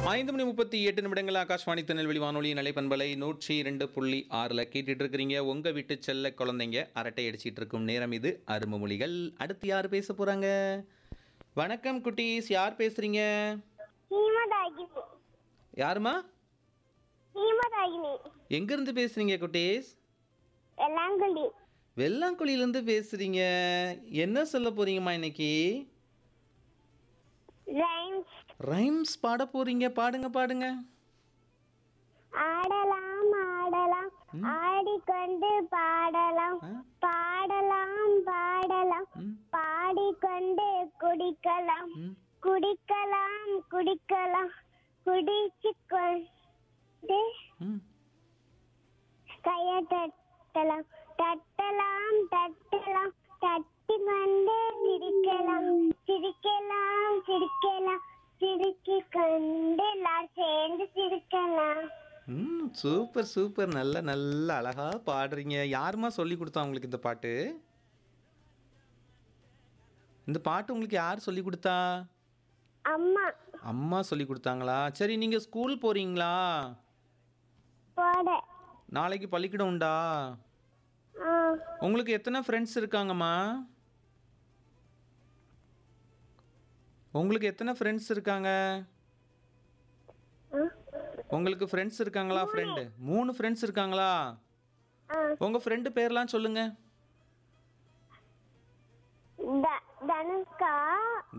ஐந்து மணி முப்பத்தி எட்டு நிமிடங்கள் ஆகாஷ்வாணி திருநெல்வேலி வானொலி நிலைப்பண்பலை நூற்றி இரண்டு புள்ளி ஆறில் கேட்டுட்டு இருக்கிறீங்க உங்கள் வீட்டு செல்ல குழந்தைங்க அரட்டை அடிச்சிட்டு இருக்கும் நேரம் இது அரும்பு மொழிகள் அடுத்து யார் பேச போகிறாங்க வணக்கம் குட்டீஸ் யார் பேசுகிறீங்க ஹீமதாகினி யாருமா ஹீமதாகினி எங்கேருந்து பேசுகிறீங்க குட்டீஸ் வெள்ளாங்குழி வெள்ளாங்குழியிலேருந்து பேசுகிறீங்க என்ன சொல்ல போகிறீங்கம்மா இன்னைக்கு ரைம்ஸ் ரைம்ஸ் பாட போகிறீங்க பாடுங்க பாடுங்க ஆடலாம் ஆடலாம் ஆடிக்கொண்டு பாடலாம் ஆ? பாடலாம் பாடலாம் ம். பாடிக்கொண்டு குடிக்கலாம் ம். குடிக்கலாம் குடிக்கலாம் குடிச்சு கொண்டு ம் கைய தட்டலாம் தட்டலாம் தட்டலாம் தட்டி கொண்டு சிரிக்கலாம் சிரிக்கலாம் சிரிக்கலாம் சிரிக்கி கொண்டு எல்லாரும் சேர்ந்து சிரிக்கலாம் ம் சூப்பர் சூப்பர் நல்ல நல்ல அழகா பாடுறீங்க யாருமா சொல்லி கொடுத்தா உங்களுக்கு இந்த பாட்டு இந்த பாட்டு உங்களுக்கு யார் சொல்லி கொடுத்தா அம்மா அம்மா சொல்லி கொடுத்தாங்களா சரி நீங்கள் ஸ்கூல் போறீங்களா போட நாளைக்கு பள்ளிக்கூடம் உண்டா ஆ, உங்களுக்கு எத்தனை ஃப்ரெண்ட்ஸ் இருக்காங்கம்மா உங்களுக்கு எத்தனை ஃப்ரெண்ட்ஸ் இருக்காங்க ஆ, உங்களுக்கு ஃப்ரெண்ட்ஸ் இருக்காங்களா ஃப்ரெண்டு மூணு ஃப்ரெண்ட்ஸ் இருக்காங்களா ஆ. உங்கள் ஃப்ரெண்டு பேர்லாம் சொல்லுங்கள்